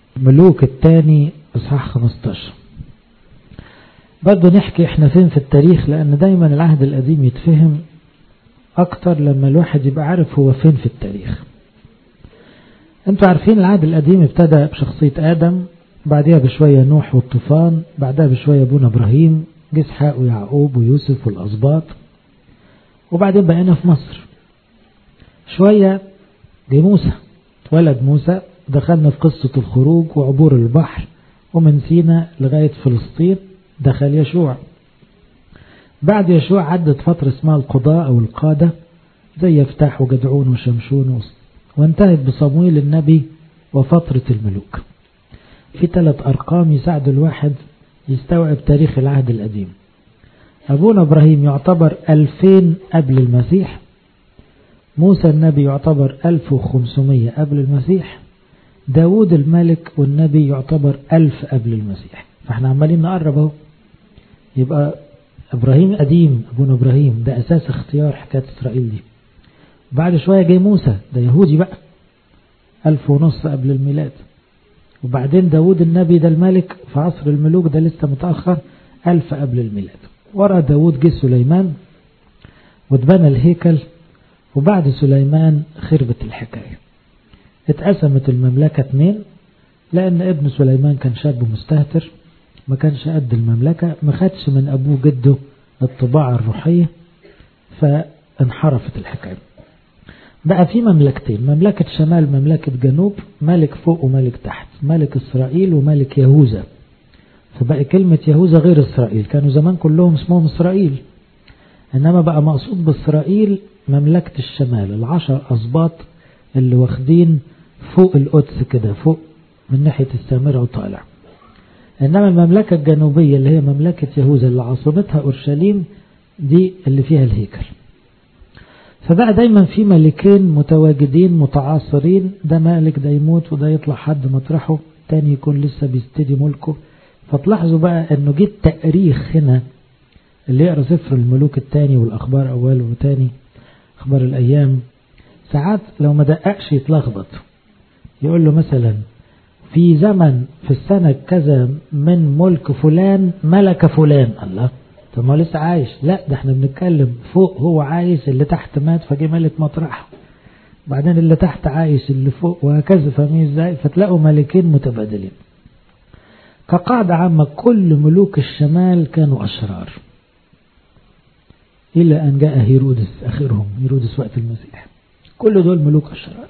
ملوك الثاني اصحاح 15 برضه نحكي احنا فين في التاريخ لان دايما العهد القديم يتفهم اكتر لما الواحد يبقى عارف هو فين في التاريخ انتوا عارفين العهد القديم ابتدى بشخصية ادم بعدها بشوية نوح والطوفان بعدها بشوية ابونا ابراهيم جه اسحاق ويعقوب ويوسف والاسباط وبعدين بقينا في مصر شوية جه موسى اتولد موسى دخلنا في قصة الخروج وعبور البحر ومن سينا لغاية فلسطين دخل يشوع بعد يشوع عدت فترة اسمها القضاء أو القادة زي يفتح وجدعون وشمشون وانتهت بصمويل النبي وفترة الملوك في ثلاث أرقام يساعدوا الواحد يستوعب تاريخ العهد القديم أبونا إبراهيم يعتبر ألفين قبل المسيح موسى النبي يعتبر ألف وخمسمية قبل المسيح داود الملك والنبي يعتبر ألف قبل المسيح فاحنا عمالين نقرب اهو يبقى إبراهيم قديم أبونا إبراهيم ده أساس اختيار حكاية إسرائيل دي بعد شوية جاي موسى ده يهودي بقى ألف ونص قبل الميلاد وبعدين داود النبي ده الملك في عصر الملوك ده لسه متأخر ألف قبل الميلاد ورا داود جه سليمان واتبنى الهيكل وبعد سليمان خربت الحكاية اتقسمت المملكة اتنين لأن ابن سليمان كان شاب مستهتر ما كانش قد المملكة ما خدش من أبوه جده الطباعة الروحية فانحرفت الحكاية بقى في مملكتين مملكة شمال مملكة جنوب ملك فوق وملك تحت ملك إسرائيل وملك يهوذا فبقى كلمة يهوذا غير إسرائيل كانوا زمان كلهم اسمهم إسرائيل إنما بقى مقصود بإسرائيل مملكة الشمال العشر أسباط اللي واخدين فوق القدس كده فوق من ناحية السامرة وطالع إنما المملكة الجنوبية اللي هي مملكة يهوذا اللي عاصمتها أورشليم دي اللي فيها الهيكل فبقى دايما في ملكين متواجدين متعاصرين ده مالك ده يموت وده يطلع حد مطرحه تاني يكون لسه بيستدي ملكه فتلاحظوا بقى انه جه التاريخ هنا اللي يقرا سفر الملوك الثاني والاخبار اول وثاني اخبار الايام ساعات لو ما دققش يتلخبط يقول له مثلا في زمن في السنة كذا من ملك فلان ملك فلان الله طب ما لسه عايش لا ده احنا بنتكلم فوق هو عايش اللي تحت مات فجه ملك مطرحه بعدين اللي تحت عايش اللي فوق وهكذا فاهمين ازاي فتلاقوا ملكين متبادلين كقاعدة عامة كل ملوك الشمال كانوا أشرار إلى أن جاء هيرودس آخرهم هيرودس وقت المسيح كل دول ملوك أشرار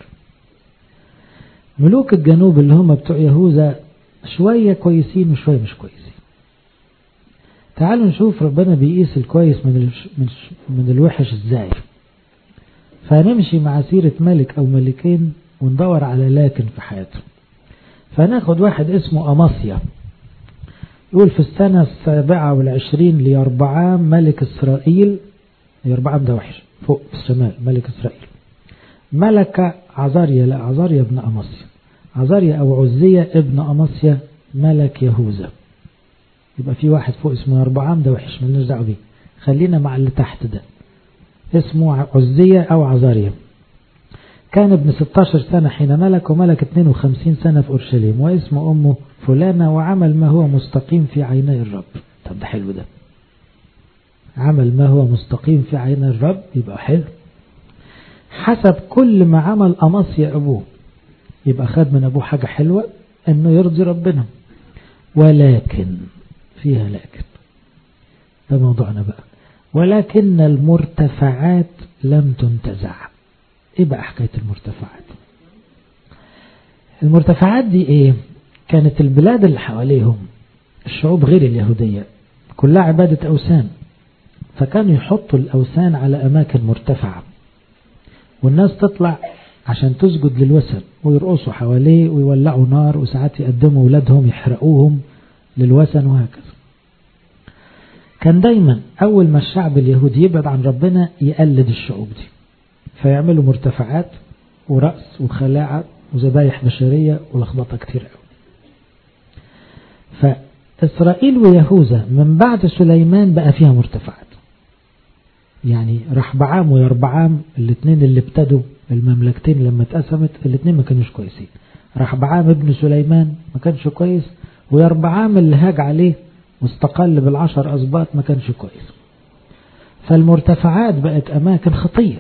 ملوك الجنوب اللي هم بتوع يهوذا شوية كويسين وشوية مش كويسين تعالوا نشوف ربنا بيقيس الكويس من من الوحش ازاي فهنمشي مع سيرة ملك أو ملكين وندور على لكن في حياته فناخد واحد اسمه أماسيا يقول في السنة السابعة والعشرين ليربعام ملك إسرائيل يربعام ده وحش فوق في الشمال ملك إسرائيل ملك عزاريا لا عزاريا ابن أماسيا عزاريا أو عزية ابن أماسيا ملك يهوذا يبقى في واحد فوق اسمه يربعام ده وحش مالناش دعوه بيه خلينا مع اللي تحت ده اسمه عزية أو عزاريا كان ابن 16 سنة حين ملك وملك 52 سنة في أورشليم واسم أمه فلانة وعمل ما هو مستقيم في عيني الرب طب ده حلو ده عمل ما هو مستقيم في عين الرب يبقى حلو حسب كل ما عمل أمصيا أبوه يبقى خد من أبوه حاجة حلوة أنه يرضي ربنا ولكن فيها لكن ده موضوعنا بقى ولكن المرتفعات لم تنتزع ايه بقى حكاية المرتفعات المرتفعات دي ايه كانت البلاد اللي حواليهم الشعوب غير اليهودية كلها عبادة أوثان فكانوا يحطوا الأوثان على أماكن مرتفعة والناس تطلع عشان تسجد للوثن ويرقصوا حواليه ويولعوا نار وساعات يقدموا ولادهم يحرقوهم للوثن وهكذا كان دايما أول ما الشعب اليهودي يبعد عن ربنا يقلد الشعوب دي فيعملوا مرتفعات ورأس وخلاعة وذبايح بشرية ولخبطة كتير قوي فإسرائيل ويهوذا من بعد سليمان بقى فيها مرتفعات يعني رحبعام ويربعام الاثنين اللي ابتدوا المملكتين لما اتقسمت الاثنين ما كانوش كويسين رحبعام ابن سليمان ما كانش كويس ويربعام اللي هاج عليه واستقل بالعشر أسباط ما كانش كويس فالمرتفعات بقت أماكن خطية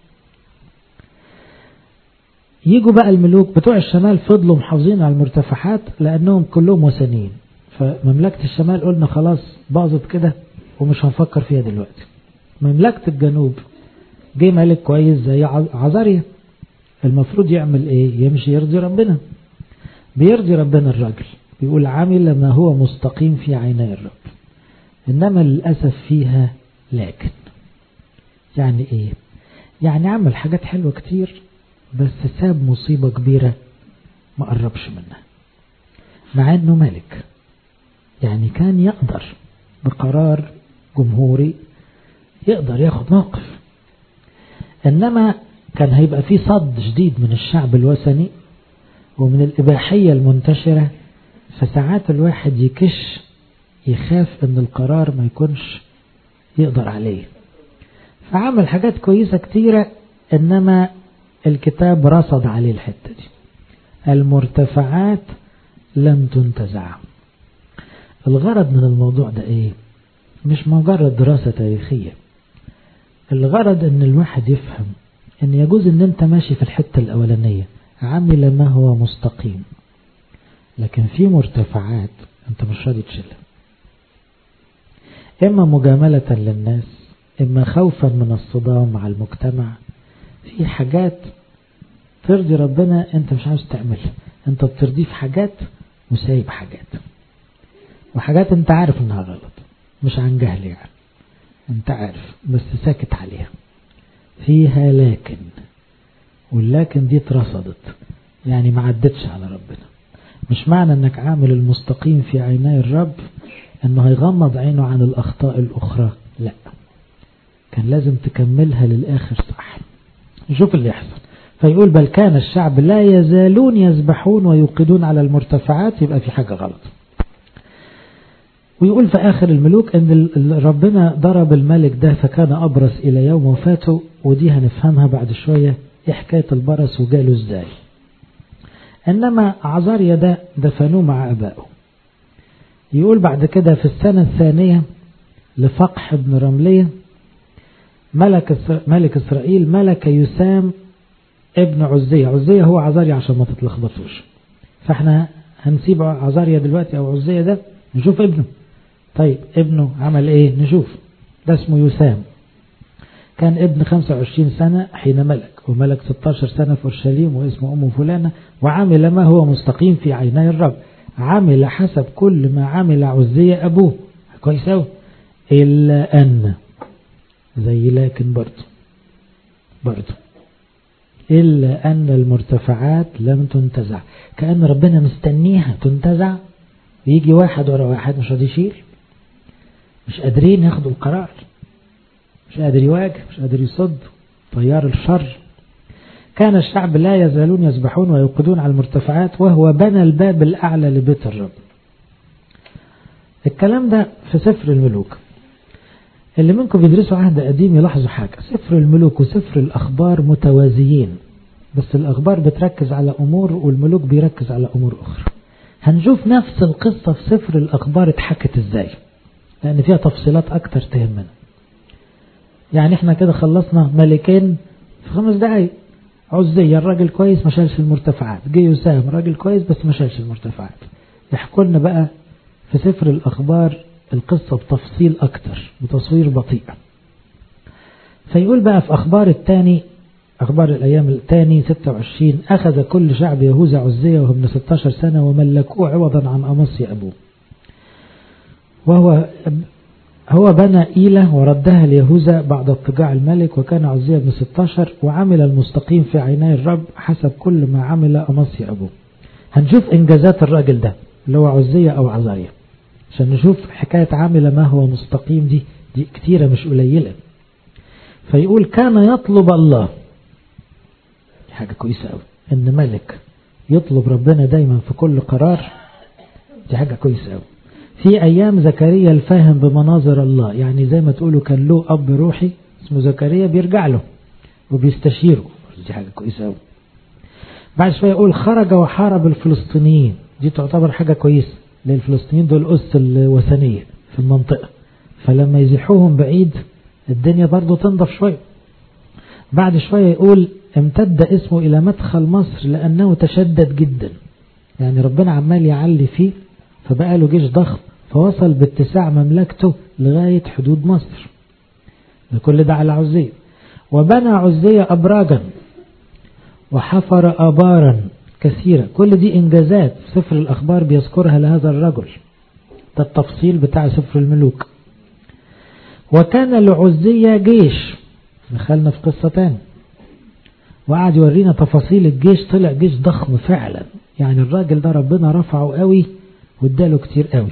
يجوا بقى الملوك بتوع الشمال فضلوا محافظين على المرتفعات لأنهم كلهم وثنيين فمملكة الشمال قلنا خلاص باظت كده ومش هنفكر فيها دلوقتي مملكة الجنوب جه ملك كويس زي عزاريا المفروض يعمل ايه يمشي يرضي ربنا بيرضي ربنا الراجل بيقول عمل ما هو مستقيم في عيني الرب انما للأسف فيها لكن يعني ايه يعني عمل حاجات حلوة كتير بس ساب مصيبة كبيرة ما قربش منها مع انه ملك يعني كان يقدر بقرار جمهوري يقدر ياخد موقف انما كان هيبقى في صد شديد من الشعب الوثني ومن الإباحية المنتشرة فساعات الواحد يكش يخاف ان القرار ما يكونش يقدر عليه فعمل حاجات كويسة كتيرة انما الكتاب رصد عليه الحتة دي المرتفعات لم تنتزع الغرض من الموضوع ده ايه مش مجرد دراسة تاريخية الغرض ان الواحد يفهم ان يجوز ان انت ماشي في الحتة الاولانية عمل ما هو مستقيم لكن في مرتفعات انت مش راضي تشيلها اما مجاملة للناس اما خوفا من الصدام مع المجتمع في حاجات ترضي ربنا انت مش عاوز تعملها انت بترضيه في حاجات وسايب حاجات وحاجات انت عارف انها غلط مش عن جهل يعني انت عارف بس ساكت عليها فيها لكن واللكن دي اترصدت يعني ما عدتش على ربنا مش معنى انك عامل المستقيم في عيني الرب انه هيغمض عينه عن الاخطاء الاخرى لا كان لازم تكملها للاخر صح نشوف اللي يحصل فيقول بل كان الشعب لا يزالون يذبحون ويوقدون على المرتفعات يبقى في حاجة غلط ويقول في آخر الملوك أن ربنا ضرب الملك ده فكان أبرص إلى يوم وفاته ودي هنفهمها بعد شوية إيه حكاية البرص وجاله إزاي إنما عزاريا ده دفنوه مع أبائه يقول بعد كده في السنة الثانية لفقح بن رملية ملك ملك إسرائيل ملك يسام ابن عزية عزية هو عزاريا عشان ما تتلخبطوش فاحنا هنسيب عزاريا دلوقتي أو عزية ده نشوف ابنه طيب ابنه عمل ايه نشوف ده اسمه يسام كان ابن 25 سنة حين ملك وملك 16 سنة في أورشليم واسمه أم فلانة وعمل ما هو مستقيم في عيني الرب عمل حسب كل ما عمل عزية أبوه كويس أوي إلا أن زي لكن برضه برضه إلا أن المرتفعات لم تنتزع كأن ربنا مستنيها تنتزع ويجي واحد ورا واحد مش راضي يشيل مش قادرين ياخدوا القرار مش قادر يواجه مش قادر يصد طيار الشر كان الشعب لا يزالون يسبحون ويوقدون على المرتفعات وهو بنى الباب الأعلى لبيت الرب الكلام ده في سفر الملوك اللي منكم بيدرسوا عهد قديم يلاحظوا حاجة سفر الملوك وسفر الأخبار متوازيين بس الأخبار بتركز على أمور والملوك بيركز على أمور أخرى هنشوف نفس القصة في سفر الأخبار اتحكت ازاي لأن فيها تفصيلات أكتر تهمنا يعني احنا كده خلصنا ملكين في خمس دقايق عزية الراجل كويس ما شالش المرتفعات جه يسام راجل كويس بس ما شالش المرتفعات يحكوا لنا بقى في سفر الأخبار القصة بتفصيل أكتر بتصوير بطيء فيقول بقى في أخبار الثاني أخبار الأيام الثاني 26 أخذ كل شعب يهوذا عزية وهو من 16 سنة وملكوه عوضا عن أمصي أبوه وهو هو بنى إيلة وردها ليهوذا بعد اضطجاع الملك وكان عزية بن 16 وعمل المستقيم في عيني الرب حسب كل ما عمل أمصي أبوه هنشوف إنجازات الراجل ده اللي هو عزية أو عزارية عشان نشوف حكاية عامل ما هو مستقيم دي دي كتيرة مش قليلة فيقول كان يطلب الله حاجة كويسة قوي ان ملك يطلب ربنا دايما في كل قرار دي حاجة كويسة قوي في ايام زكريا الفاهم بمناظر الله يعني زي ما تقولوا كان له اب روحي اسمه زكريا بيرجع له وبيستشيره دي حاجة كويسة قوي بعد شوية يقول خرج وحارب الفلسطينيين دي تعتبر حاجة كويسة لأن الفلسطينيين دول أس الوثنية في المنطقة فلما يزيحوهم بعيد الدنيا برضو تنضف شوية بعد شوية يقول امتد اسمه إلى مدخل مصر لأنه تشدد جدا يعني ربنا عمال يعلي فيه فبقى له جيش ضخم فوصل باتساع مملكته لغاية حدود مصر كل ده على عزية وبنى عزية أبراجا وحفر آبارا كثيرة كل دي إنجازات سفر الأخبار بيذكرها لهذا الرجل ده التفصيل بتاع سفر الملوك وكان لعزية جيش دخلنا في قصة تاني وقعد يورينا تفاصيل الجيش طلع جيش ضخم فعلا يعني الراجل ده ربنا رفعه قوي واداله كتير قوي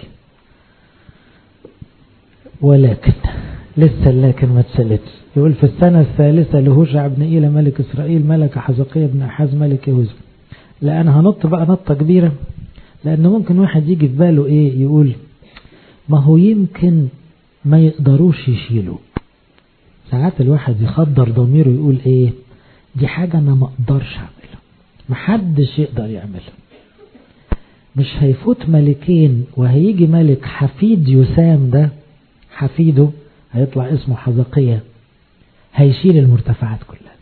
ولكن لسه لكن ما تسلتش يقول في السنة الثالثة لهوشع بن إيلة ملك إسرائيل ملك حزقية بن أحاز ملك يهوذا لأن هنط بقى نطة كبيرة لأن ممكن واحد يجي في باله إيه يقول ما هو يمكن ما يقدروش يشيلوا ساعات الواحد يخدر ضميره يقول إيه دي حاجة أنا ما أقدرش أعملها محدش يقدر يعملها مش هيفوت ملكين وهيجي ملك حفيد يسام ده حفيده هيطلع اسمه حزقية هيشيل المرتفعات كلها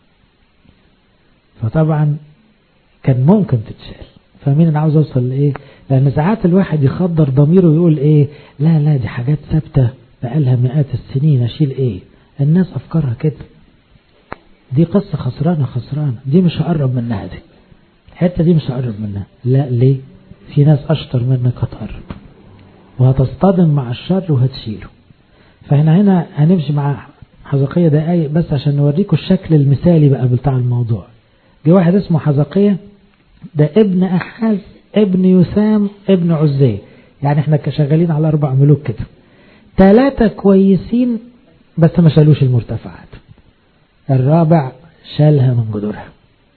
فطبعا كان ممكن تتشال فمين انا عاوز اوصل لايه لان ساعات الواحد يخدر ضميره ويقول ايه لا لا دي حاجات ثابته بقالها مئات السنين اشيل ايه الناس افكارها كده دي قصة خسرانة خسرانة دي مش هقرب منها دي الحتة دي مش هقرب منها لا ليه في ناس اشطر منك هتقرب وهتصطدم مع الشر وهتشيله فهنا هنا هنمشي مع حزقية دقايق بس عشان نوريكم الشكل المثالي بقى بتاع الموضوع جه واحد اسمه حزقية ده ابن أحاز ابن يسام ابن عزية يعني احنا شغالين على أربع ملوك كده ثلاثة كويسين بس ما شالوش المرتفعات الرابع شالها من جذورها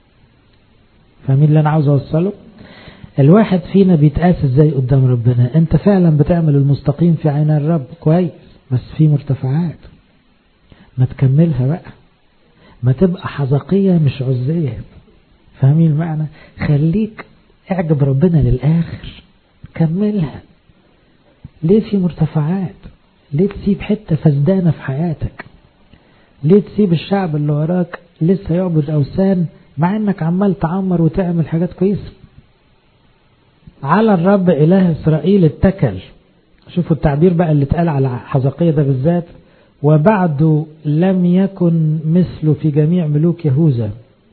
فمين اللي انا عاوز اوصله الواحد فينا بيتقاس ازاي قدام ربنا انت فعلا بتعمل المستقيم في عين الرب كويس بس في مرتفعات ما تكملها بقى ما تبقى حزقية مش عزية فاهمين المعنى خليك اعجب ربنا للآخر كملها ليه في مرتفعات ليه تسيب حتة فسدانة في حياتك ليه تسيب الشعب اللي وراك لسه يعبد أوثان مع انك عمال تعمر وتعمل حاجات كويسة على الرب إله إسرائيل اتكل شوفوا التعبير بقى اللي اتقال على حزقية ده بالذات وبعد لم يكن مثله في جميع ملوك يهوذا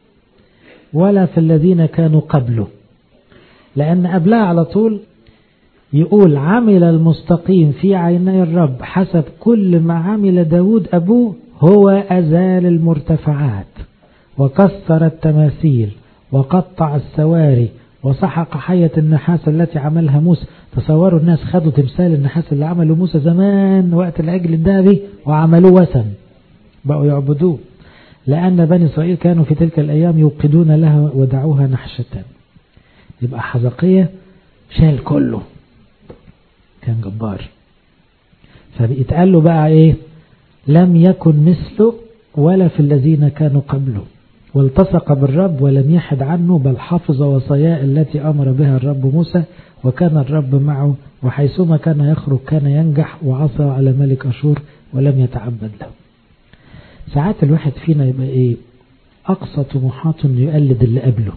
ولا في الذين كانوا قبله لأن قبلها على طول يقول عمل المستقيم في عيني الرب حسب كل ما عمل داود أبوه هو أزال المرتفعات وكسر التماثيل وقطع السواري وسحق حية النحاس التي عملها موسى تصوروا الناس خدوا تمثال النحاس اللي عمله موسى زمان وقت العجل الذهبي وعملوه وثن بقوا يعبدوه لأن بني إسرائيل كانوا في تلك الأيام يوقدون لها ودعوها نحشة يبقى حزقية شال كله كان جبار فبيتقال له بقى ايه لم يكن مثله ولا في الذين كانوا قبله والتصق بالرب ولم يحد عنه بل حفظ وصاياه التي أمر بها الرب موسى وكان الرب معه وحيثما كان يخرج كان ينجح وعصى على ملك أشور ولم يتعبد له ساعات الواحد فينا يبقى ايه أقصى طموحاته انه يقلد اللي قبله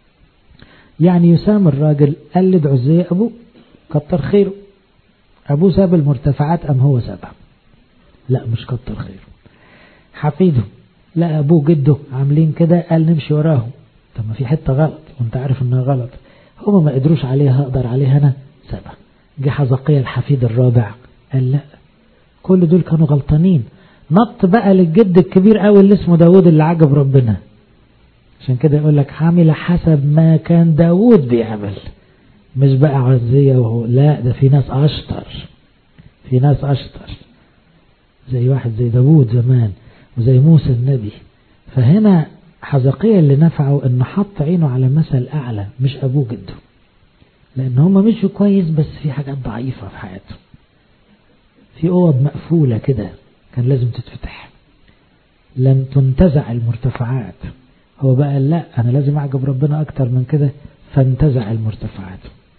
يعني يسام الراجل قلد عزية أبوه كتر خيره أبوه ساب المرتفعات أم هو سابها لا مش كتر خيره حفيده لا أبوه جده عاملين كده قال نمشي وراهم طب ما في حتة غلط وانت عارف انها غلط هما ما قدروش عليها اقدر عليها انا سابها جه حزقية الحفيد الرابع قال لا كل دول كانوا غلطانين نط بقى للجد الكبير قوي اللي اسمه داود اللي عجب ربنا عشان كده يقول لك عامل حسب ما كان داود بيعمل مش بقى عزية وهو لا ده في ناس أشطر في ناس أشطر زي واحد زي داود زمان وزي موسى النبي فهنا حزقية اللي نفعه انه حط عينه على مثل اعلى مش ابوه جده لان هما مشوا كويس بس في حاجات ضعيفة في حياته في اوض مقفولة كده كان لازم تتفتح لم تنتزع المرتفعات هو بقى لا أنا لازم أعجب ربنا أكتر من كده فانتزع المرتفعات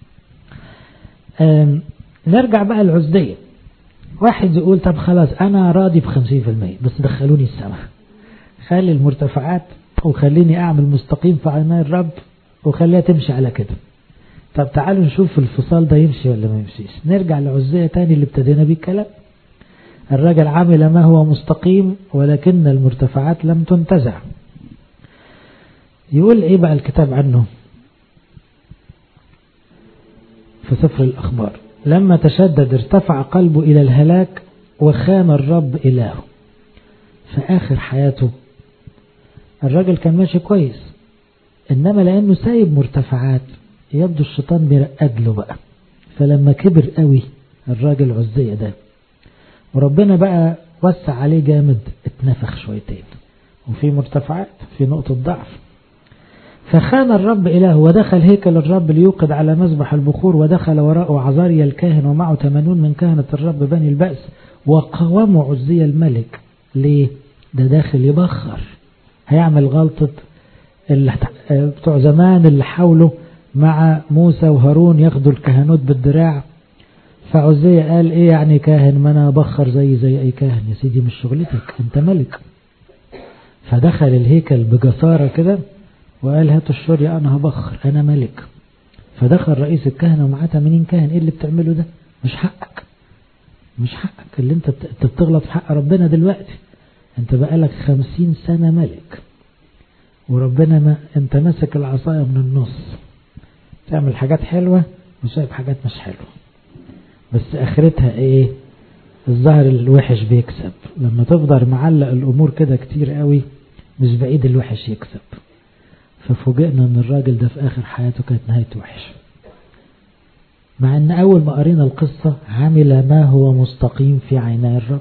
نرجع بقى العزدية واحد يقول طب خلاص أنا راضي بخمسين في المية بس دخلوني السماء خلي المرتفعات وخليني أعمل مستقيم في عيني الرب وخليها تمشي على كده طب تعالوا نشوف الفصال ده يمشي ولا ما يمشيش نرجع لعزية تاني اللي ابتدينا بيه الكلام الرجل عمل ما هو مستقيم ولكن المرتفعات لم تنتزع يقول ايه بقى الكتاب عنه في سفر الأخبار لما تشدد ارتفع قلبه إلى الهلاك وخان الرب إلهه في آخر حياته الراجل كان ماشي كويس إنما لأنه سايب مرتفعات يبدو الشيطان بيرقد له بقى فلما كبر قوي الراجل عزية ده وربنا بقى وسع عليه جامد اتنفخ شويتين وفي مرتفعات في نقطة ضعف فخان الرب إله ودخل هيكل الرب ليوقد على مذبح البخور ودخل وراءه عزاريا الكاهن ومعه ثمانون من كهنة الرب بني البأس وقاوموا عزي الملك ليه ده داخل يبخر هيعمل غلطة اللي بتوع زمان اللي حاولوا مع موسى وهارون ياخدوا الكهنوت بالدراع فعزية قال ايه يعني كاهن ما انا بخر زي زي اي كاهن يا سيدي مش شغلتك انت ملك فدخل الهيكل بجسارة كده وقال هاتوا الشورية انا هبخر انا ملك فدخل رئيس الكهنة ومعاه 80 كاهن ايه اللي بتعمله ده مش حقك مش حقك اللي انت بتغلط في حق ربنا دلوقتي انت بقالك خمسين سنة ملك وربنا ما انت ماسك العصاية من النص تعمل حاجات حلوة وسايب حاجات مش حلوة بس اخرتها ايه الظاهر الوحش بيكسب لما تفضل معلق الامور كده كتير قوي مش بعيد الوحش يكسب ففوجئنا ان الراجل ده في اخر حياته كانت نهايته وحشه مع ان اول ما قرينا القصة عمل ما هو مستقيم في عيني الرب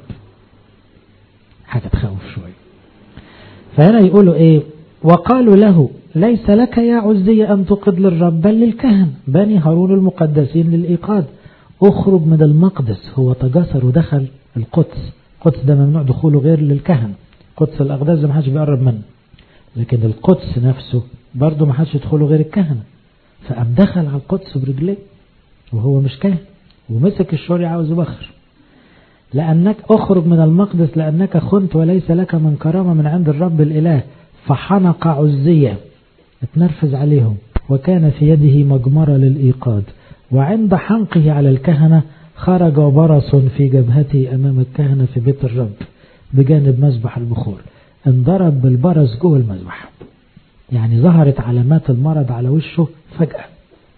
حاجة تخوف شوية فهنا يقولوا ايه وقالوا له ليس لك يا عزي ان تقد للرب بل للكهن بني هارون المقدسين للايقاد اخرج من المقدس هو تجسر ودخل القدس القدس ده ممنوع دخوله غير للكهن قدس الاقداس ده ما حدش بيقرب منه لكن القدس نفسه برضه ما حدش يدخله غير الكهنة فقام دخل على القدس برجليه وهو مش كاهن ومسك الشوري عاوز يبخر لأنك أخرج من المقدس لأنك خنت وليس لك من كرامة من عند الرب الإله فحنق عزية اتنرفز عليهم وكان في يده مجمرة للإيقاد وعند حنقه على الكهنة خرج برص في جبهته أمام الكهنة في بيت الرب بجانب مذبح البخور انضرب بالبرص جوه المذبح يعني ظهرت علامات المرض على وشه فجأة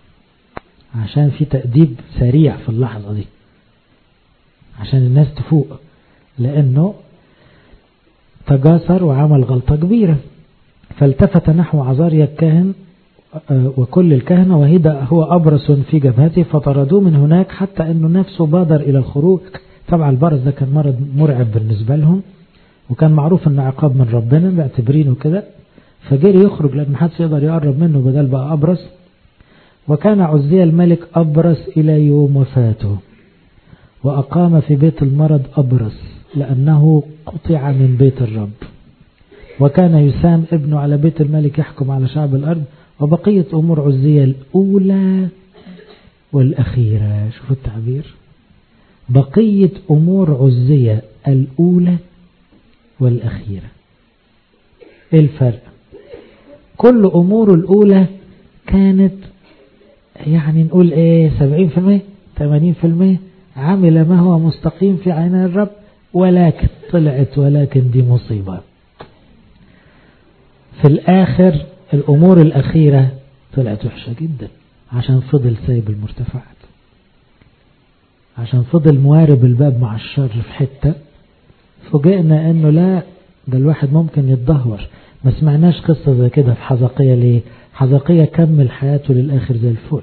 عشان في تأديب سريع في اللحظة دي عشان الناس تفوق لأنه تجاسر وعمل غلطة كبيرة فالتفت نحو عزاريا الكاهن وكل الكهنة وهدى هو أبرص في جبهته فطردوه من هناك حتى أنه نفسه بادر إلى الخروج طبعا البرص ده كان مرض مرعب بالنسبة لهم وكان معروف أنه عقاب من ربنا معتبرينه كده فجري يخرج لأن محدش يقدر يقرب منه بدل بقى أبرص وكان عزي الملك أبرص إلى يوم وفاته وأقام في بيت المرض أبرص لأنه قطع من بيت الرب وكان يسام ابنه على بيت الملك يحكم على شعب الأرض وبقية أمور عزية الأولى والأخيرة شوفوا التعبير بقية أمور عزية الأولى والأخيرة إيه الفرق كل أمور الأولى كانت يعني نقول إيه سبعين في المية ثمانين في المية عمل ما هو مستقيم في عين الرب ولكن طلعت ولكن دي مصيبة في الآخر الأمور الأخيرة طلعت وحشة جدا عشان فضل سايب المرتفعات عشان فضل موارب الباب مع الشر في حتة فوجئنا انه لا ده الواحد ممكن يتدهور ما سمعناش قصة زي كده في حزقية ليه حزقية كمل حياته للآخر زي الفل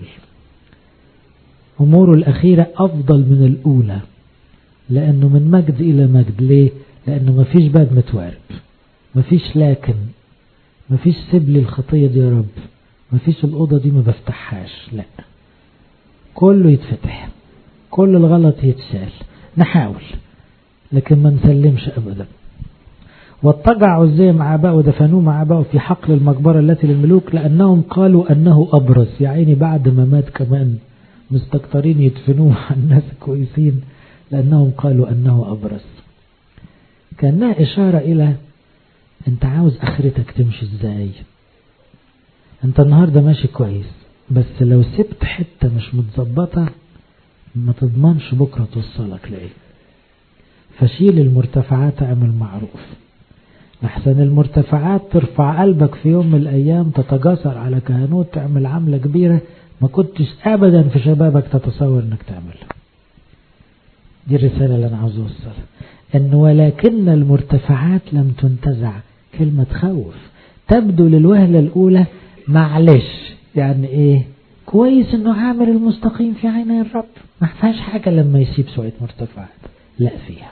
أموره الأخيرة أفضل من الأولى لأنه من مجد إلى مجد ليه لأنه ما فيش باب متوارب ما فيش لكن ما فيش سيب لي الخطية دي يا رب ما فيش الأوضة دي ما بفتحهاش لا كله يتفتح كل الغلط يتشال نحاول لكن ما نسلمش أبدا واضطجع عزية مع أبائه ودفنوه مع أبائه في حقل المقبرة التي للملوك لأنهم قالوا أنه أبرص يا عيني بعد ما مات كمان مستكترين يدفنوه مع الناس كويسين لأنهم قالوا أنه أبرص كأنها إشارة إلى أنت عاوز آخرتك تمشي إزاي أنت النهاردة ماشي كويس بس لو سبت حتة مش متظبطة ما تضمنش بكرة توصلك لإيه فشيل المرتفعات اعمل معروف أحسن المرتفعات ترفع قلبك في يوم من الأيام تتجاسر على كهنوت تعمل عملة كبيرة ما كنتش أبدا في شبابك تتصور أنك تعملها دي الرسالة اللي أنا عاوز أوصلها أن ولكن المرتفعات لم تنتزع كلمة تخوف تبدو للوهلة الأولى معلش يعني إيه كويس أنه عامل المستقيم في عيني الرب ما فيهاش حاجة لما يسيب شوية مرتفعات لا فيها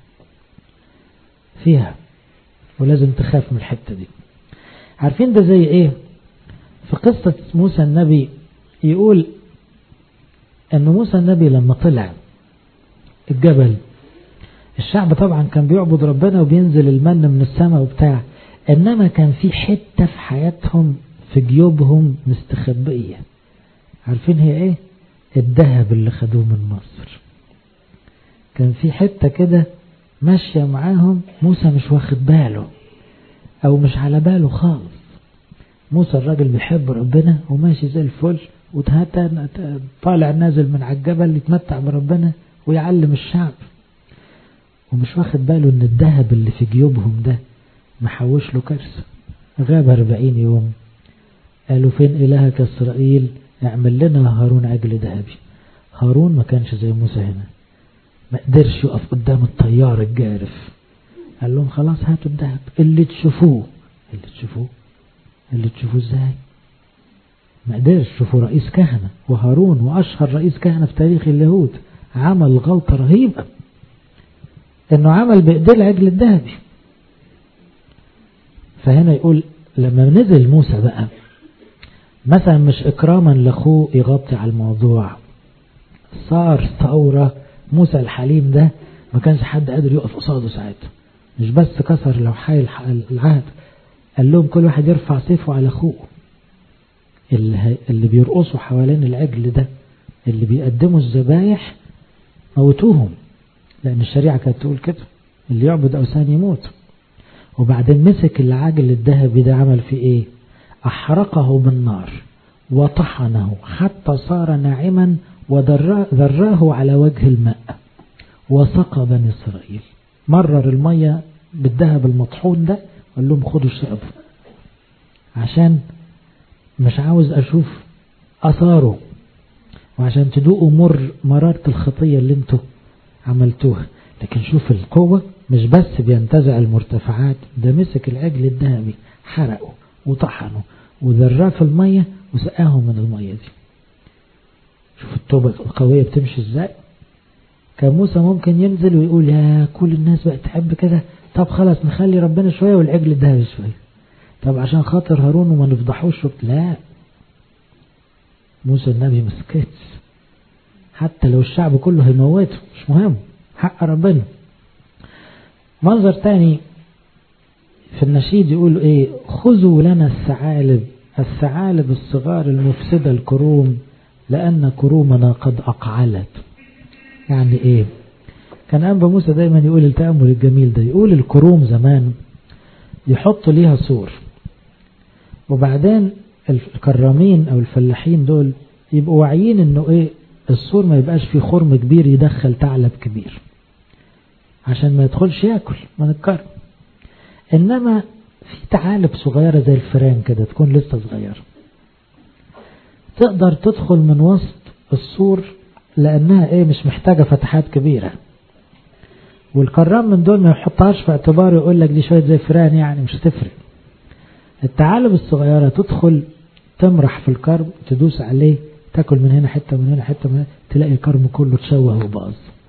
فيها ولازم تخاف من الحتة دي عارفين ده زي ايه في قصة موسى النبي يقول ان موسى النبي لما طلع الجبل الشعب طبعا كان بيعبد ربنا وبينزل المن من السماء وبتاع انما كان في حتة في حياتهم في جيوبهم مستخبية عارفين هي ايه الذهب اللي خدوه من مصر كان في حتة كده ماشية معاهم موسى مش واخد باله او مش على باله خالص موسى الراجل بيحب ربنا وماشي زي الفل وتهتا طالع نازل من على الجبل يتمتع بربنا ويعلم الشعب ومش واخد باله ان الذهب اللي في جيوبهم ده محوش له كارثة غاب أربعين يوم قالوا فين إلهك إسرائيل اعمل لنا هارون عجل ذهبي هارون ما كانش زي موسى هنا ما قدرش يقف قدام الطيار الجارف قال لهم خلاص هاتوا الذهب اللي تشوفوه اللي تشوفوه اللي تشوفوه ازاي ما قدرش شوفوا رئيس كهنة وهارون وأشهر رئيس كهنة في تاريخ اليهود عمل غلطة رهيبة انه عمل بايديه العجل الذهبي فهنا يقول لما نزل موسى بقى مثلا مش اكراما لاخوه يغطي على الموضوع صار ثورة موسى الحليم ده ما كانش حد قادر يقف قصاده ساعتها مش بس كسر لوحي العهد قال لهم كل واحد يرفع سيفه على اخوه اللي, اللي بيرقصوا حوالين العجل ده اللي بيقدموا الذبايح موتوهم لأن الشريعة كانت تقول كده اللي يعبد أوثان يموت وبعدين مسك العجل الذهبي ده عمل فيه إيه أحرقه بالنار وطحنه حتى صار ناعما وذراه على وجه الماء وسقى بني إسرائيل مرر المية بالذهب المطحون ده قال لهم خدوا اشربوا عشان مش عاوز أشوف أثاره وعشان تدوقوا مر مرارة الخطية اللي انتوا عملتوها لكن شوف القوة مش بس بينتزع المرتفعات ده مسك العجل الذهبي حرقه وطحنه وذراه في المية وسقاه من المية دي شوف التوبة القوية بتمشي ازاي كان موسى ممكن ينزل ويقول يا كل الناس بقت تحب كده طب خلاص نخلي ربنا شوية والعجل الذهبي شوية طب عشان خاطر هارون وما نفضحوش لا موسى النبي مسكتش حتى لو الشعب كله هيموته مش مهم حق ربنا منظر تاني في النشيد يقول ايه خذوا لنا الثعالب الثعالب الصغار المفسدة الكروم لأن كرومنا قد أقعلت يعني ايه كان أنبا موسى دايما يقول التأمل الجميل ده يقول الكروم زمان يحطوا ليها سور وبعدين الكرامين أو الفلاحين دول يبقوا واعيين انه ايه السور ما يبقاش فيه خرم كبير يدخل ثعلب كبير عشان ما يدخلش ياكل من الكرم انما في ثعالب صغيرة زي الفران كده تكون لسه صغيرة تقدر تدخل من وسط السور لانها ايه مش محتاجة فتحات كبيرة والكرام من دول ما يحطهاش في اعتباره يقول لك دي شوية زي فران يعني مش هتفرق الثعالب الصغيرة تدخل تمرح في الكرم تدوس عليه تاكل من هنا حتة من هنا حتة من هنا تلاقي الكرم كله تشوه وباظ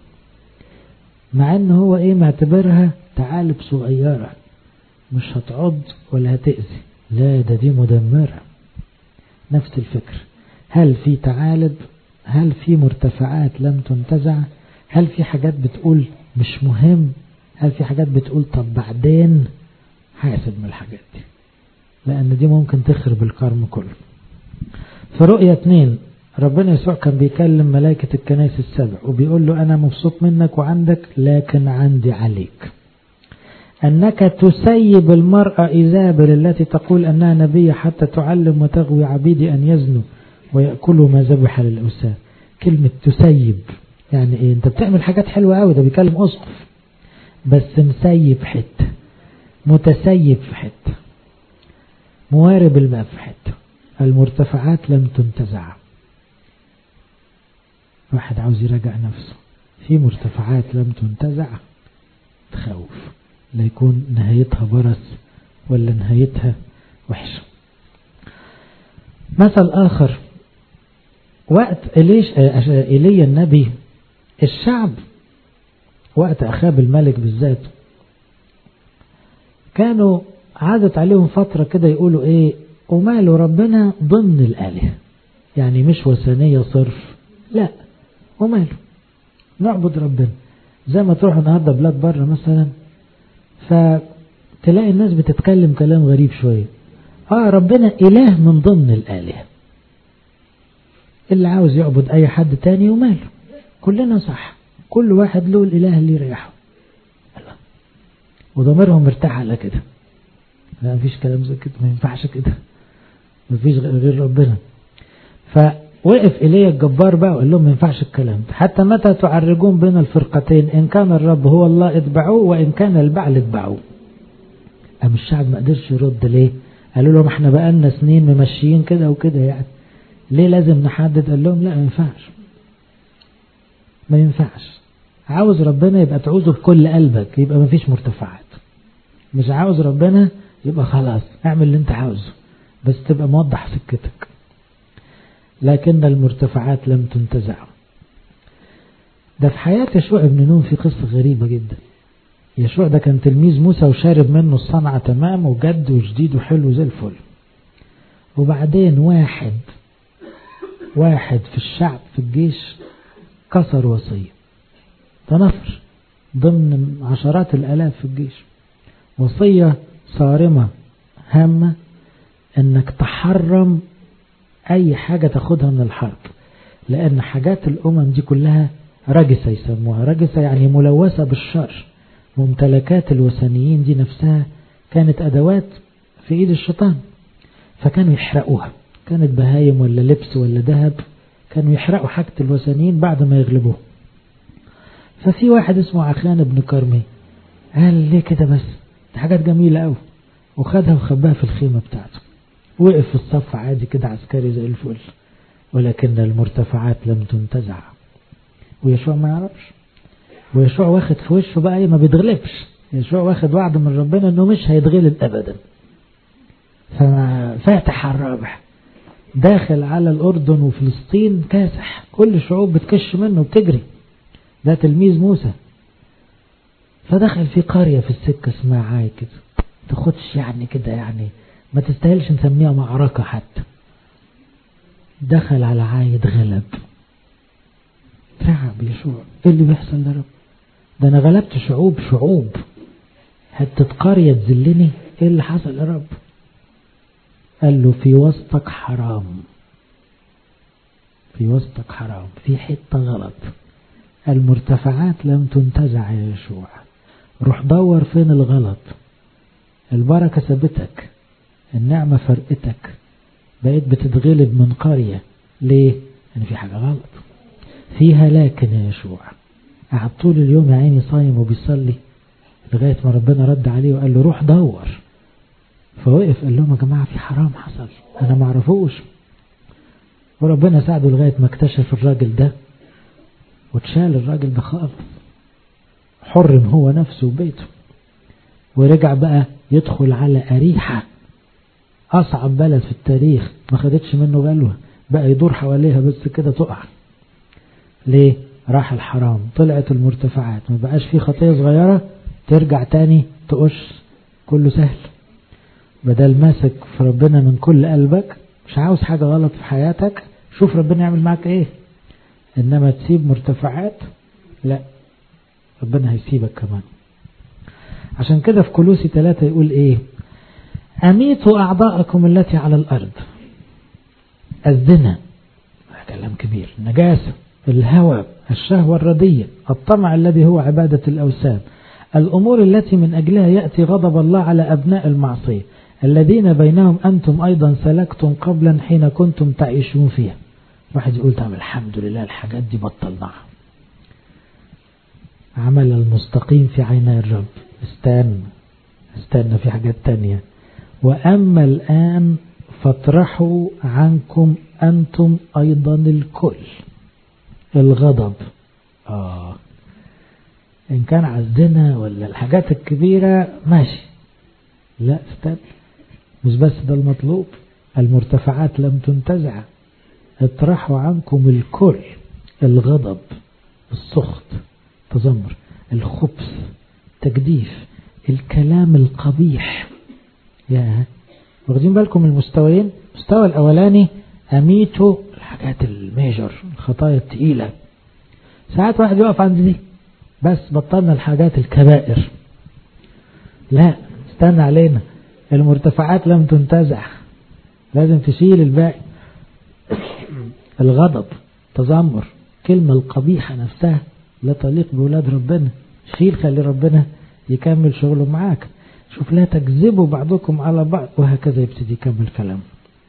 مع ان هو ايه معتبرها ثعالب صغيرة مش هتعض ولا هتأذي لا ده دي مدمرة نفس الفكر هل في ثعالب هل في مرتفعات لم تنتزع هل في حاجات بتقول مش مهم هل في حاجات بتقول طب بعدين حاسب من الحاجات دي لأن دي ممكن تخرب الكرم كله في رؤية اتنين ربنا يسوع كان بيكلم ملائكة الكنائس السبع وبيقول له أنا مبسوط منك وعندك لكن عندي عليك أنك تسيب المرأة إيزابل التي تقول أنها نبية حتى تعلم وتغوي عبيدي أن يزنوا ويأكلوا ما ذبح للأوثان كلمة تسيب يعني إيه أنت بتعمل حاجات حلوة أوي ده بيكلم أسقف بس مسيب حتة متسيب في حتة موارب الماء في حتة المرتفعات لم تنتزع واحد عاوز يراجع نفسه في مرتفعات لم تنتزع تخوف لا يكون نهايتها برس ولا نهايتها وحشة مثل آخر وقت إليش إيليا النبي الشعب وقت أخاب الملك بالذات كانوا عادت عليهم فترة كده يقولوا إيه وماله ربنا ضمن الآلهة يعني مش وثنية صرف لا وماله نعبد ربنا زي ما تروح النهارده بلاد بره مثلا فتلاقي الناس بتتكلم كلام غريب شوية اه ربنا اله من ضمن الالهة اللي عاوز يعبد اي حد تاني وماله كلنا صح كل واحد له الاله اللي يريحه الله وضميرهم مرتاح على كده لا مفيش كلام زي كده ما ينفعش كده مفيش غير ربنا فوقف إلي الجبار بقى وقال لهم ما ينفعش الكلام ده حتى متى تعرجون بين الفرقتين إن كان الرب هو الله اتبعوه وإن كان البعل اتبعوه أم الشعب ما قدرش يرد ليه قالوا لهم احنا بقالنا سنين ممشيين كده وكده يعني ليه لازم نحدد قال لهم لا ما ينفعش ما ينفعش عاوز ربنا يبقى تعوزه بكل قلبك يبقى ما فيش مرتفعات مش عاوز ربنا يبقى خلاص اعمل اللي انت عاوزه بس تبقى موضح سكتك لكن المرتفعات لم تنتزع ده في حياة يشوع ابن نون في قصة غريبة جدا يشوع ده كان تلميذ موسى وشارب منه الصنعة تمام وجد وجديد وحلو زي الفل وبعدين واحد واحد في الشعب في الجيش كسر وصية تنفر ضمن عشرات الآلاف في الجيش وصية صارمة هامة انك تحرم اي حاجة تاخدها من الحرب لان حاجات الامم دي كلها رجسة يسموها رجسة يعني ملوثة بالشر ممتلكات الوثنيين دي نفسها كانت ادوات في ايد الشيطان فكانوا يحرقوها كانت بهايم ولا لبس ولا ذهب كانوا يحرقوا حاجة الوثنيين بعد ما يغلبوه ففي واحد اسمه عخان بن كرمي قال ليه كده بس دي حاجات جميلة قوي وخدها وخباها في الخيمة بتاعته وقف في الصف عادي كده عسكري زي الفل ولكن المرتفعات لم تنتزع ويشوع ما يعرفش ويشوع واخد في وشه بقى ايه ما بيتغلبش يشوع واخد وعد من ربنا انه مش هيتغلب ابدا ففاتح على الرابح داخل على الاردن وفلسطين كاسح كل الشعوب بتكش منه وبتجري ده تلميذ موسى فدخل في قرية في السكة اسمها عاي كده تاخدش يعني كده يعني ما تستاهلش نسميها معركة حتى دخل على عايد غلب تعب يشوع ايه اللي بيحصل ده رب ده انا غلبت شعوب شعوب حتة قرية تذلني ايه اللي حصل يا رب قال له في وسطك حرام في وسطك حرام في حتة غلط المرتفعات لم تنتزع يا يشوع روح دور فين الغلط البركة سابتك النعمة فرقتك بقيت بتتغلب من قرية ليه؟ يعني في حاجة غلط فيها لكن يا يشوع قعد طول اليوم يا عيني صايم وبيصلي لغاية ما ربنا رد عليه وقال له روح دور فوقف قال لهم يا جماعة في حرام حصل أنا ما اعرفوش وربنا ساعده لغاية ما اكتشف الراجل ده واتشال الراجل ده خالص حرم هو نفسه وبيته ورجع بقى يدخل على أريحة أصعب بلد في التاريخ ما خدتش منه غلوة بقى يدور حواليها بس كده تقع ليه راح الحرام طلعت المرتفعات ما بقاش فيه خطية صغيرة ترجع تاني تقش كله سهل بدل ماسك في ربنا من كل قلبك مش عاوز حاجة غلط في حياتك شوف ربنا يعمل معاك ايه انما تسيب مرتفعات لا ربنا هيسيبك كمان عشان كده في كلوسي ثلاثة يقول ايه أميتوا أعضاءكم التي على الأرض الزنا كلام كبير النجاسة الهوى الشهوة الردية الطمع الذي هو عبادة الأوثان الأمور التي من أجلها يأتي غضب الله على أبناء المعصية الذين بينهم أنتم أيضا سلكتم قبلا حين كنتم تعيشون فيها واحد يقول تعمل الحمد لله الحاجات دي بطلناها عمل المستقيم في عيني الرب استنى استنى في حاجات تانية وأما الآن فاطرحوا عنكم أنتم أيضا الكل الغضب آه إن كان عزنا ولا الحاجات الكبيرة ماشي لا استنى مش بس ده المطلوب المرتفعات لم تنتزع اطرحوا عنكم الكل الغضب السخط تذمر الخبث تجديف الكلام القبيح يا واخدين بالكم المستويين المستوى الأولاني أميتوا الحاجات الميجر الخطايا التقيلة ساعات واحد يقف عند دي بس بطلنا الحاجات الكبائر لا استنى علينا المرتفعات لم تنتزع لازم تشيل الباقي الغضب تذمر كلمة القبيحة نفسها لا تليق بولاد ربنا شيل خلي ربنا يكمل شغله معاك شوف لا تكذبوا بعضكم على بعض وهكذا يبتدي يكمل كلام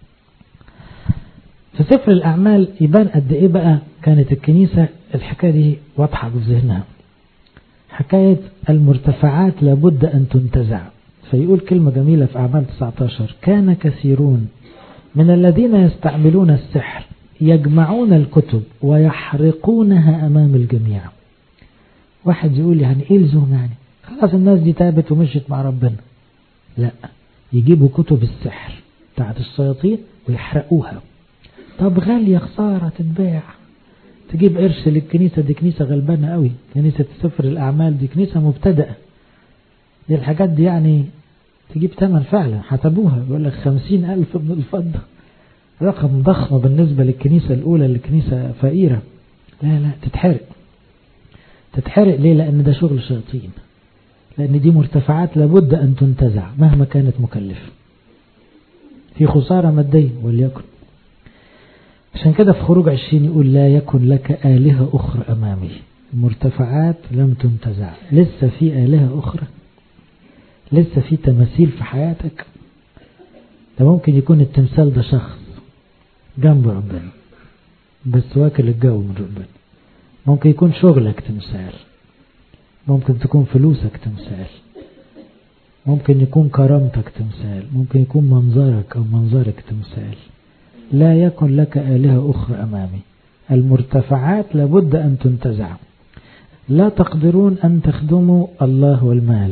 في سفر الأعمال يبان قد إيه بقى كانت الكنيسة الحكاية دي واضحة في ذهنها حكاية المرتفعات لابد أن تنتزع فيقول كلمة جميلة في أعمال 19 كان كثيرون من الذين يستعملون السحر يجمعون الكتب ويحرقونها أمام الجميع واحد يقول يعني إيه لزوم يعني خلاص الناس دي تابت ومشيت مع ربنا لا يجيبوا كتب السحر بتاعت الشياطين ويحرقوها طب غالية خسارة تتباع تجيب قرش للكنيسة دي كنيسة غلبانة قوي كنيسة سفر الأعمال دي كنيسة مبتدأة دي الحاجات دي يعني تجيب ثمن فعلا حسبوها بيقول لك خمسين ألف من الفضة رقم ضخم بالنسبة للكنيسة الأولى اللي كنيسة فقيرة لا لا تتحرق تتحرق ليه لأن ده شغل شياطين لأن دي مرتفعات لابد أن تنتزع مهما كانت مكلفة في خسارة مادية وليكن عشان كده في خروج عشرين يقول لا يكن لك آلهة أخرى أمامي المرتفعات لم تنتزع لسه في آلهة أخرى لسه في تماثيل في حياتك ده ممكن يكون التمثال ده شخص جنب ربنا بس واكل الجو من ربنا ممكن يكون شغلك تمثال ممكن تكون فلوسك تمثال ممكن يكون كرامتك تمثال ممكن يكون منظرك أو منظرك تمثال لا يكن لك آلهة أخرى أمامي المرتفعات لابد أن تنتزع لا تقدرون أن تخدموا الله والمال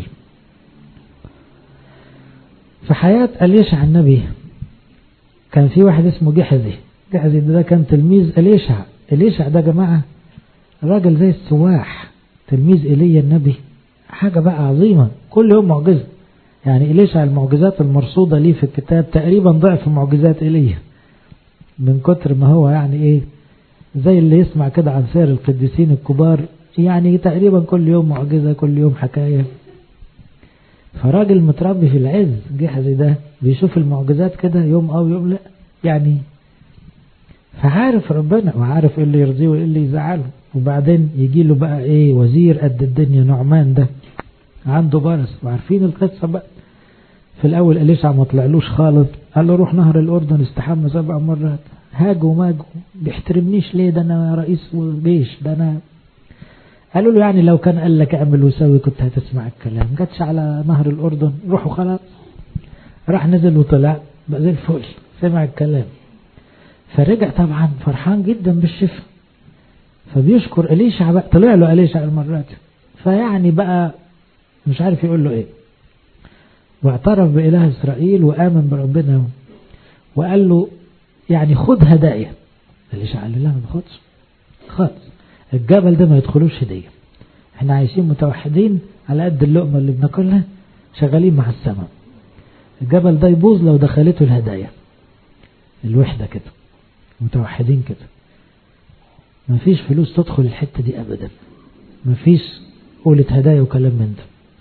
في حياة أليشع النبي كان في واحد اسمه جحزي جحزي ده كان تلميذ أليشع أليشع ده جماعة راجل زي السواح تلميذ إيليا النبي حاجة بقى عظيمة كل يوم معجزة يعني إليشع المعجزات المرصودة ليه في الكتاب تقريبا ضعف معجزات إيليا من كتر ما هو يعني إيه زي اللي يسمع كده عن سير القديسين الكبار يعني تقريبا كل يوم معجزة كل يوم حكاية فراجل متربي في العز جحزي ده بيشوف المعجزات كده يوم أو يوم لا يعني فعارف ربنا وعارف ايه اللي يرضيه وايه اللي يزعله وبعدين يجي له بقى ايه وزير قد الدنيا نعمان ده عنده برص وعارفين القصة بقى في الاول اليشع ما طلعلوش خالص قال له روح نهر الاردن استحمى سبع مرات هاجوا وماجوا بيحترمنيش ليه ده انا رئيس جيش ده انا قالوا له يعني لو كان قال لك اعمل وسوي كنت هتسمع الكلام جاتش على نهر الاردن روحوا خلاص راح نزل وطلع بقى زي الفل سمع الكلام فرجع طبعا فرحان جدا بالشفاء فبيشكر أليشع بقى طلع له أليشع المرات فيعني بقى مش عارف يقول له ايه واعترف بإله إسرائيل وآمن بربنا وقال له يعني خد هدايا أليشع قال له لا ما باخدش خالص الجبل ده ما يدخلوش هدية احنا عايشين متوحدين على قد اللقمة اللي بناكلها شغالين مع السماء الجبل ده يبوظ لو دخلته الهدايا الوحدة كده متوحدين كده مفيش فلوس تدخل الحتة دي أبدا مفيش قولة هدايا وكلام من ده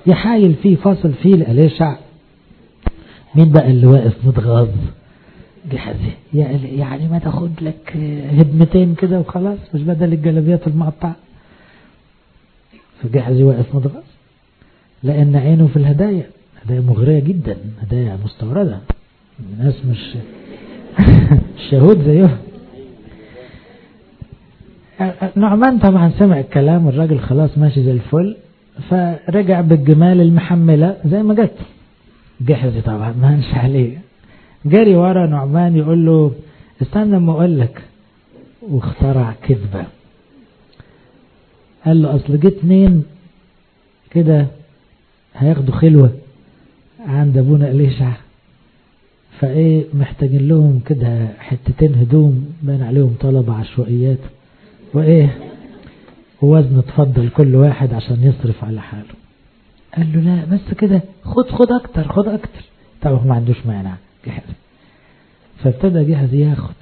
يحايل فيه فاصل فيه لأليشع مين بقى اللي واقف متغاظ جحزي يعني ما تاخد لك هدمتين كده وخلاص مش بدل الجلابيات المقطعة فجحزي واقف متغاظ لأن عينه في الهدايا هدايا مغرية جدا هدايا مستوردة الناس مش شهود زيهم نعمان طبعا سمع الكلام والراجل خلاص ماشي زي الفل فرجع بالجمال المحملة زي ما جت جحزي طبعا ما هنش عليه جري ورا نعمان يقول له استنى لما اقول لك واخترع كذبة قال له اصل جيت اتنين كده هياخدوا خلوة عند ابونا اليشع فايه محتاجين لهم كده حتتين هدوم بين عليهم طلب عشوائيات وايه ووزن تفضل كل واحد عشان يصرف على حاله قال له لا بس كده خد خد اكتر خد اكتر طبعا ما عندوش مانع جهز فابتدى جهز ياخد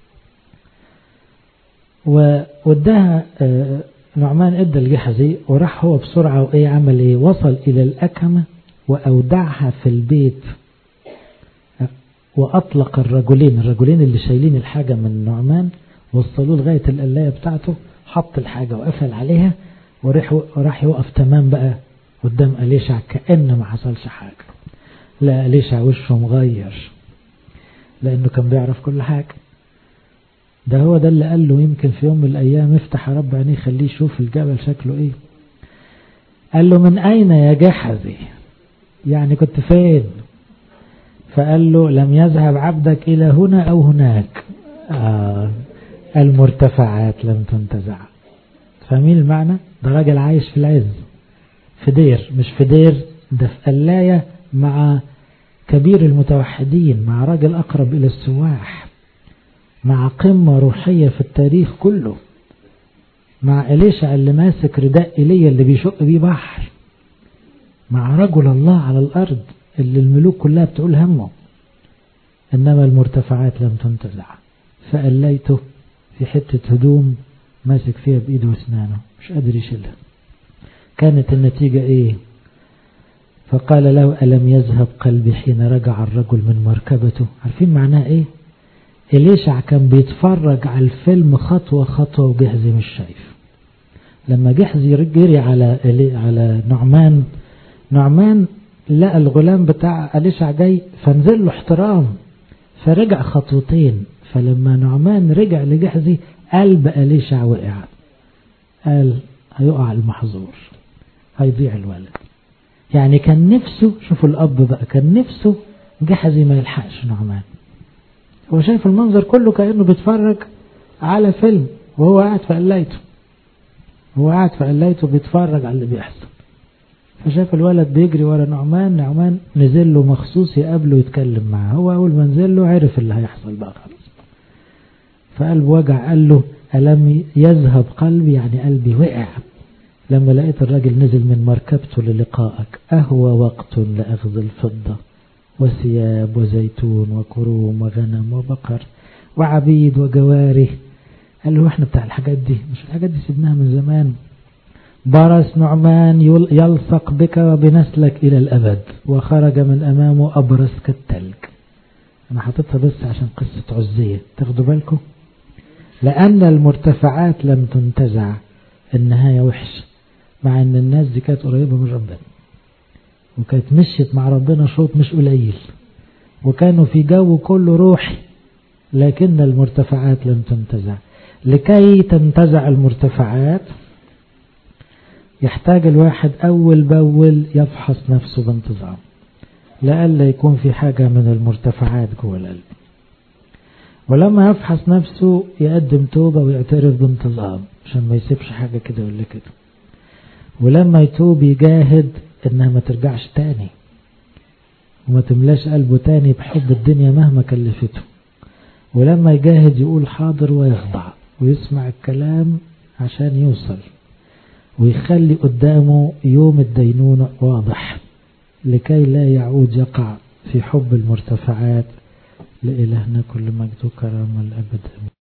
واداها نعمان ادى الجحزي وراح هو بسرعة وايه عمل ايه وصل الى الاكمة واودعها في البيت واطلق الرجلين الرجلين اللي شايلين الحاجة من نعمان وصلوه لغاية القلاية بتاعته حط الحاجة وقفل عليها وراح يوقف تمام بقى قدام أليشع كأن ما حصلش حاجة لا أليشع وشه مغير لأنه كان بيعرف كل حاجة ده هو ده اللي قال له يمكن في يوم من الأيام افتح يا رب عينيه خليه يشوف الجبل شكله ايه قال له من أين يا جحزي يعني كنت فين فقال له لم يذهب عبدك إلى هنا أو هناك آه المرتفعات لم تنتزع فاهمين المعنى ده راجل عايش في العز في دير مش في دير ده في قلاية مع كبير المتوحدين مع راجل أقرب إلى السواح مع قمة روحية في التاريخ كله مع إليشع اللي ماسك رداء إيليا اللي بيشق بيه بحر مع رجل الله على الأرض اللي الملوك كلها بتقول همه إنما المرتفعات لم تنتزع فأليته في حتة هدوم ماسك فيها بإيده واسنانه مش قادر يشيلها كانت النتيجة إيه فقال له ألم يذهب قلبي حين رجع الرجل من مركبته عارفين معناه إيه إليشع كان بيتفرج على الفيلم خطوة خطوة وجهزي مش شايف لما جحزي جري على على نعمان نعمان لقى الغلام بتاع أليشع جاي فنزل له احترام فرجع خطوتين فلما نعمان رجع لجحزي قلب أليشع وقع قال هيقع المحظور هيضيع الولد يعني كان نفسه شوفوا الأب بقى كان نفسه جحزي ما يلحقش نعمان هو شايف المنظر كله كأنه بيتفرج على فيلم وهو قاعد في قلايته هو قاعد في قلايته بيتفرج على اللي بيحصل فشاف الولد بيجري ورا نعمان نعمان نزل له مخصوص يقابله يتكلم معاه هو أول ما نزل له عرف اللي هيحصل بقى خلاص فقلبه وجع قال له ألم يذهب قلبي يعني قلبي وقع لما لقيت الراجل نزل من مركبته للقائك أهو وقت لأخذ الفضة وثياب وزيتون وكروم وغنم وبقر وعبيد وجواري قال له احنا بتاع الحاجات دي مش الحاجات دي سيبناها من زمان برس نعمان يلصق بك وبنسلك إلى الأبد وخرج من أمامه أبرز كالتلج أنا حاططها بس عشان قصة عزية تاخدوا بالكم لأن المرتفعات لم تنتزع النهاية وحشة مع أن الناس دي كانت قريبة من ربنا وكانت مشيت مع ربنا شوط مش قليل وكانوا في جو كله روحي لكن المرتفعات لم تنتزع لكي تنتزع المرتفعات يحتاج الواحد أول بأول يفحص نفسه بانتظام لألا يكون في حاجة من المرتفعات جوه القلب ولما يفحص نفسه يقدم توبة ويعترف بانتظام عشان ما يسيبش حاجة كده ولا كده ولما يتوب يجاهد انها ما ترجعش تاني وما تملاش قلبه تاني بحب الدنيا مهما كلفته ولما يجاهد يقول حاضر ويخضع ويسمع الكلام عشان يوصل ويخلي قدامه يوم الدينونة واضح لكي لا يعود يقع في حب المرتفعات لإلهنا كل مجد وكرامة الأبد